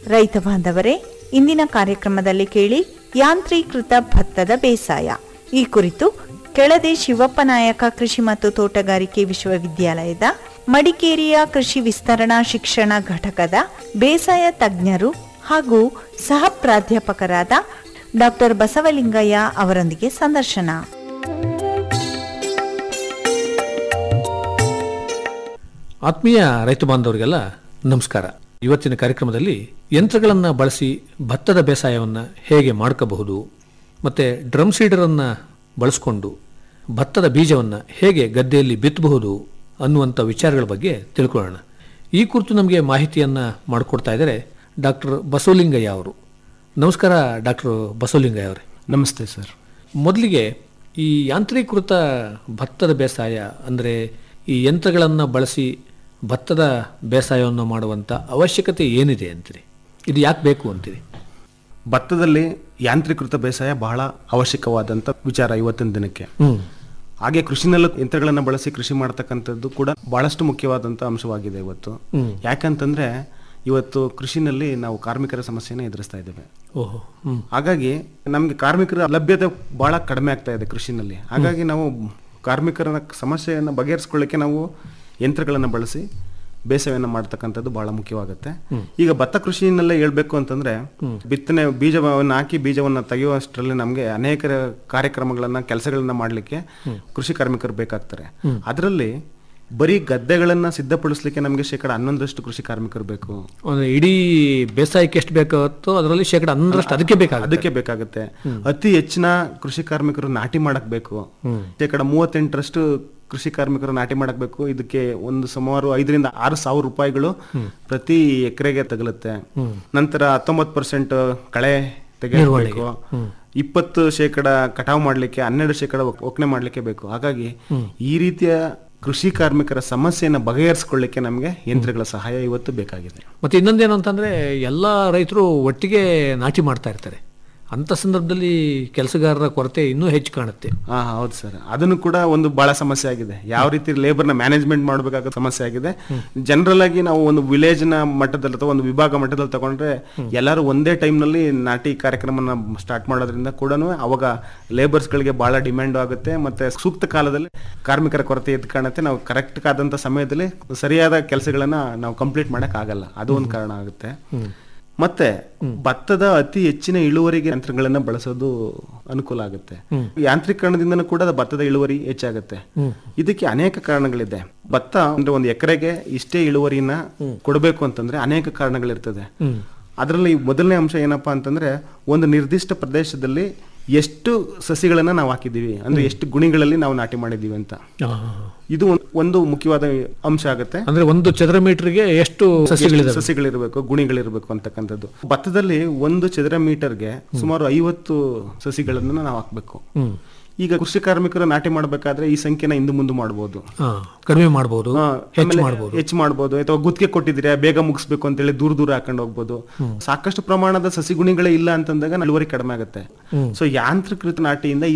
ರೈತ ಬಾಂಧವರೇ ಇಂದಿನ ಕಾರ್ಯಕ್ರಮದಲ್ಲಿ ಕೇಳಿ ಯಾಂತ್ರೀಕೃತ ಭತ್ತದ ಬೇಸಾಯ ಈ ಕುರಿತು ಕೆಳದಿ ಶಿವಪ್ಪ ನಾಯಕ ಕೃಷಿ ಮತ್ತು ತೋಟಗಾರಿಕೆ ವಿಶ್ವವಿದ್ಯಾಲಯದ ಮಡಿಕೇರಿಯ ಕೃಷಿ ವಿಸ್ತರಣಾ ಶಿಕ್ಷಣ ಘಟಕದ ಬೇಸಾಯ ತಜ್ಞರು ಹಾಗೂ ಸಹ ಪ್ರಾಧ್ಯಾಪಕರಾದ ಡಾಕ್ಟರ್ ಬಸವಲಿಂಗಯ್ಯ ಅವರೊಂದಿಗೆ ಸಂದರ್ಶನ ಆತ್ಮೀಯ ರೈತ ಬಾಂಧವರಿಗೆಲ್ಲ ನಮಸ್ಕಾರ ಇವತ್ತಿನ ಕಾರ್ಯಕ್ರಮದಲ್ಲಿ ಯಂತ್ರಗಳನ್ನು ಬಳಸಿ ಭತ್ತದ ಬೇಸಾಯವನ್ನು ಹೇಗೆ ಮಾಡ್ಕೋಬಹುದು ಮತ್ತು ಡ್ರಮ್ ಸೀಡರನ್ನು ಬಳಸ್ಕೊಂಡು ಭತ್ತದ ಬೀಜವನ್ನು ಹೇಗೆ ಗದ್ದೆಯಲ್ಲಿ ಬಿತ್ತಬಹುದು ಅನ್ನುವಂಥ ವಿಚಾರಗಳ ಬಗ್ಗೆ ತಿಳ್ಕೊಳ್ಳೋಣ ಈ ಕುರಿತು ನಮಗೆ ಮಾಹಿತಿಯನ್ನು ಮಾಡಿಕೊಡ್ತಾ ಇದ್ದಾರೆ ಡಾಕ್ಟರ್ ಬಸವಲಿಂಗಯ್ಯ ಅವರು ನಮಸ್ಕಾರ ಡಾಕ್ಟರ್ ಬಸವಲಿಂಗಯ್ಯ ಅವರೇ ನಮಸ್ತೆ ಸರ್ ಮೊದಲಿಗೆ ಈ ಯಾಂತ್ರೀಕೃತ ಭತ್ತದ ಬೇಸಾಯ ಅಂದರೆ ಈ ಯಂತ್ರಗಳನ್ನು ಬಳಸಿ ಭತ್ತದ ಬೇಸಾಯವನ್ನು ಮಾಡುವಂಥ ಅವಶ್ಯಕತೆ ಏನಿದೆ ಅಂತೀರಿ ಇದು ಯಾಕೆ ಬೇಕು ಅಂತೀರಿ ಭತ್ತದಲ್ಲಿ ಯಾಂತ್ರೀಕೃತ ಬೇಸಾಯ ಬಹಳ ಅವಶ್ಯಕವಾದಂಥ ವಿಚಾರ ಇವತ್ತಿನ ದಿನಕ್ಕೆ ಹ್ಮ್ ಹಾಗೆ ಕೃಷಿನಲ್ಲೂ ಯಂತ್ರಗಳನ್ನ ಬಳಸಿ ಕೃಷಿ ಮಾಡ್ತಕ್ಕಂಥದ್ದು ಕೂಡ ಬಹಳಷ್ಟು ಮುಖ್ಯವಾದಂಥ ಅಂಶವಾಗಿದೆ ಇವತ್ತು ಯಾಕಂತಂದ್ರೆ ಇವತ್ತು ಕೃಷಿನಲ್ಲಿ ನಾವು ಕಾರ್ಮಿಕರ ಸಮಸ್ಯೆನ ಎದುರಿಸ್ತಾ ಇದ್ದೇವೆ ಓಹೋ ಹ್ಮ್ ಹಾಗಾಗಿ ನಮಗೆ ಕಾರ್ಮಿಕರ ಲಭ್ಯತೆ ಬಹಳ ಕಡಿಮೆ ಆಗ್ತಾ ಇದೆ ಕೃಷಿನಲ್ಲಿ ಹಾಗಾಗಿ ನಾವು ಕಾರ್ಮಿಕರ ಸಮಸ್ಯೆಯನ್ನು ಬಗೆಹರಿಸ್ಕೊಳ್ಳಿಕ್ಕೆ ನಾವು ಯಂತ್ರಗಳನ್ನು ಬಳಸಿ ಬೇಸಾಯವನ್ನು ಮಾಡ್ತಕ್ಕಂಥದ್ದು ಬಹಳ ಮುಖ್ಯವಾಗುತ್ತೆ ಈಗ ಭತ್ತ ಕೃಷಿನಲ್ಲೇ ಹೇಳ್ಬೇಕು ಅಂತಂದ್ರೆ ಬಿತ್ತನೆ ಬೀಜವನ್ನು ಹಾಕಿ ಬೀಜವನ್ನ ತೆಗೆಯುವಷ್ಟರಲ್ಲಿ ನಮಗೆ ಅನೇಕ ಕಾರ್ಯಕ್ರಮಗಳನ್ನ ಕೆಲಸಗಳನ್ನ ಮಾಡ್ಲಿಕ್ಕೆ ಕೃಷಿ ಕಾರ್ಮಿಕರು ಬೇಕಾಗ್ತಾರೆ ಅದರಲ್ಲಿ ಬರೀ ಗದ್ದೆಗಳನ್ನ ಸಿದ್ಧಪಡಿಸ್ಲಿಕ್ಕೆ ನಮಗೆ ಶೇಕಡ ಹನ್ನೊಂದರಷ್ಟು ಕೃಷಿ ಕಾರ್ಮಿಕರು ಬೇಕು ಅಂದ್ರೆ ಇಡೀ ಬೇಸಾಯಕ್ಕೆ ಎಷ್ಟು ಬೇಕಾಗುತ್ತೋ ಅದರಲ್ಲಿ ಶೇಕಡ ಹನ್ನೊಂದರಷ್ಟು ಅದಕ್ಕೆ ಬೇಕಾಗುತ್ತೆ ಅದಕ್ಕೆ ಬೇಕಾಗುತ್ತೆ ಅತಿ ಹೆಚ್ಚಿನ ಕೃಷಿ ಕಾರ್ಮಿಕರು ನಾಟಿ ಮಾಡಕ್ ಬೇಕು ಶೇಕಡ ಮೂವತ್ತೆಂಟರಷ್ಟು ಕೃಷಿ ಕಾರ್ಮಿಕರು ನಾಟಿ ಮಾಡಕ್ ಬೇಕು ಇದಕ್ಕೆ ಒಂದು ಸುಮಾರು ಐದರಿಂದ ಆರು ಸಾವಿರ ರೂಪಾಯಿಗಳು ಪ್ರತಿ ಎಕರೆಗೆ ತಗಲುತ್ತೆ ನಂತರ ಹತ್ತೊಂಬತ್ತು ಪರ್ಸೆಂಟ್ ಕಳೆ ತೆಗೆಯಬೇಕು ಇಪ್ಪತ್ತು ಶೇಕಡ ಕಟಾವು ಮಾಡ್ಲಿಕ್ಕೆ ಹನ್ನೆರಡು ಶೇಕಡ ಒಕ್ಕಣೆ ಮಾಡ್ಲಿಕ್ಕೆ ಬೇಕು ಹಾಗಾಗಿ ಈ ರೀತಿಯ ಕೃಷಿ ಕಾರ್ಮಿಕರ ಸಮಸ್ಯೆಯನ್ನು ಬಗೆಹರಿಸ್ಕೊಳ್ಳಿಕ್ಕೆ ನಮಗೆ ಯಂತ್ರಗಳ ಸಹಾಯ ಇವತ್ತು ಬೇಕಾಗಿದೆ ಮತ್ತೆ ಇನ್ನೊಂದೇನು ಅಂತಂದ್ರೆ ಎಲ್ಲ ರೈತರು ಒಟ್ಟಿಗೆ ನಾಟಿ ಮಾಡ್ತಾ ಇರ್ತಾರೆ ಅಂಥ ಸಂದರ್ಭದಲ್ಲಿ ಕೆಲಸಗಾರರ ಕೊರತೆ ಇನ್ನೂ ಹೆಚ್ಚು ಕಾಣುತ್ತೆ ಹಾ ಹೌದು ಸರ್ ಅದನ್ನು ಕೂಡ ಒಂದು ಬಹಳ ಸಮಸ್ಯೆ ಆಗಿದೆ ಯಾವ ರೀತಿ ಲೇಬರ್ನ ಮ್ಯಾನೇಜ್ಮೆಂಟ್ ಮಾಡಬೇಕಾದ ಸಮಸ್ಯೆ ಆಗಿದೆ ಜನರಲ್ ಆಗಿ ನಾವು ಒಂದು ವಿಲೇಜ್ ನ ಮಟ್ಟದಲ್ಲಿ ಅಥವಾ ಒಂದು ವಿಭಾಗ ಮಟ್ಟದಲ್ಲಿ ತಗೊಂಡ್ರೆ ಎಲ್ಲರೂ ಒಂದೇ time ನಲ್ಲಿ ನಾಟಿ ಕಾರ್ಯಕ್ರಮನ ಸ್ಟಾರ್ಟ್ ಮಾಡೋದ್ರಿಂದ ಕೂಡ ಅವಾಗ ಲೇಬರ್ಸ್ ಗಳಿಗೆ ಬಹಳ ಡಿಮ್ಯಾಂಡ್ ಆಗುತ್ತೆ ಮತ್ತೆ ಸೂಕ್ತ ಕಾಲದಲ್ಲಿ ಕಾರ್ಮಿಕರ ಕೊರತೆ ಎದ್ದು ಕಾಣುತ್ತೆ ನಾವು ಕರೆಕ್ಟ್ ಆದಂತ ಸಮಯದಲ್ಲಿ ಸರಿಯಾದ ಕೆಲಸಗಳನ್ನ ನಾವು ಕಂಪ್ಲೀಟ್ ಮಾಡಕ್ ಆಗಲ್ಲ ಅದು ಒಂದು ಕಾರಣ ಆಗುತ್ತೆ ಮತ್ತೆ ಭತ್ತದ ಅತಿ ಹೆಚ್ಚಿನ ಇಳುವರಿಗೆ ಯಂತ್ರಗಳನ್ನ ಬಳಸೋದು ಅನುಕೂಲ ಆಗುತ್ತೆ ಯಾಂತ್ರೀಕರಣದಿಂದನೂ ಕೂಡ ಭತ್ತದ ಇಳುವರಿ ಹೆಚ್ಚಾಗುತ್ತೆ ಇದಕ್ಕೆ ಅನೇಕ ಕಾರಣಗಳಿದೆ ಭತ್ತ ಅಂದ್ರೆ ಒಂದು ಎಕರೆಗೆ ಇಷ್ಟೇ ಇಳುವರಿನ ಕೊಡಬೇಕು ಅಂತಂದ್ರೆ ಅನೇಕ ಕಾರಣಗಳಿರ್ತದೆ ಅದರಲ್ಲಿ ಮೊದಲನೇ ಅಂಶ ಏನಪ್ಪಾ ಅಂತಂದ್ರೆ ಒಂದು ನಿರ್ದಿಷ್ಟ ಪ್ರದೇಶದಲ್ಲಿ ಎಷ್ಟು ಸಸಿಗಳನ್ನ ನಾವು ಹಾಕಿದೀವಿ ಅಂದ್ರೆ ಎಷ್ಟು ಗುಣಿಗಳಲ್ಲಿ ನಾವು ನಾಟಿ ಮಾಡಿದೀವಿ ಅಂತ ಇದು ಒಂದ್- ಒಂದು ಮುಖ್ಯವಾದ ಅಂಶ ಆಗುತ್ತೆ ಅಂದ್ರೆ ಒಂದು ಚದರ ಮೀಟರ್ಗೆ ಎಷ್ಟು ಸಸಿಗಳಿದಾವೆ ಸಸಿಗಳಿರಬೇಕು ಗುಣಿಗಳಿರಬೇಕು ಅಂತಕ್ಕಂಥದ್ದು ಭತ್ತದಲ್ಲಿ ಒಂದು ಚದರ ಮೀಟರ್ಗೆ ಸುಮಾರು ಐವತ್ತು ಸಸಿಗಳನ್ನ ನಾವು ಹಾಕ್ಬೇಕು ಈಗ ಕೃಷಿ ಕಾರ್ಮಿಕರು ನಾಟಿ ಮಾಡಬೇಕಾದ್ರೆ ಈ ಸಂಖ್ಯೆನ ಹಿಂದೆ ಮುಂದೆ ಮಾಡಬಹುದು ಹಾ, ಕಡಿಮೆ ಮಾಡಬಹುದು ಹೆಚ್ಚು ಮಾಡಬಹುದು ಹೆಚ್ಚು ಮಾಡಬಹುದು ಅಥವಾ ಗುತ್ತಿಗೆ ಕೊಟ್ಟಿದ್ರೆ ಬೇಗ ಮುಗಿಸ್ಬೇಕು ಅಂತೇಳಿ ದೂರ ದೂರ ಹಾಕೊಂಡು ಹೋಗ್ಬೋದು ಸಾಕಷ್ಟು ಪ್ರಮಾಣದ ಸಸಿಗುಣಿಗಳೇ ಇಲ್ಲ ಅಂತಂದಾಗ ಇಳುವರಿ ಕಡಿಮೆ ಆಗುತ್ತೆ ಸೊ ಯಾಂತ್ರೀಕೃತ ನಾಟಿಯಿಂದ